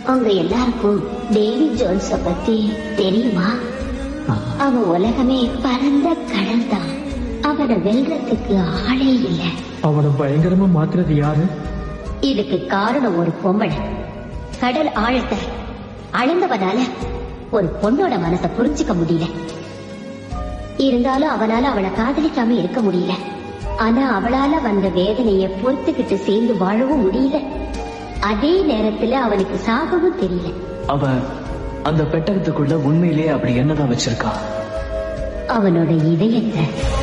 உங்க எல்லாருக்கும் டேவிட் ஜோன்ஸ பத்தி தெரியுமா அவன் உலகமே பரந்த கடல் தான் அவனை வெல்றதுக்கு ஆளே இல்ல அவனை பயங்கரமா மாத்துறது யாரு இதுக்கு காரணம் ஒரு பொம்பளை கடல் ஆழத்தை அளந்தவனால ஒரு பொண்ணோட மனசை புரிஞ்சுக்க முடியல இருந்தாலும் அவனால அவளை காதலிக்காம இருக்க முடியல ஆனா அவளால வந்த வேதனைய பொறுத்துக்கிட்டு சேர்ந்து வாழவும் முடியல அதே நேரத்துல அவனுக்கு சாகவும் தெரியல அவ அந்த பெட்டகத்துக்குள்ள உண்மையிலேயே அப்படி என்னதான் வச்சிருக்கா அவனோட இதயத்தை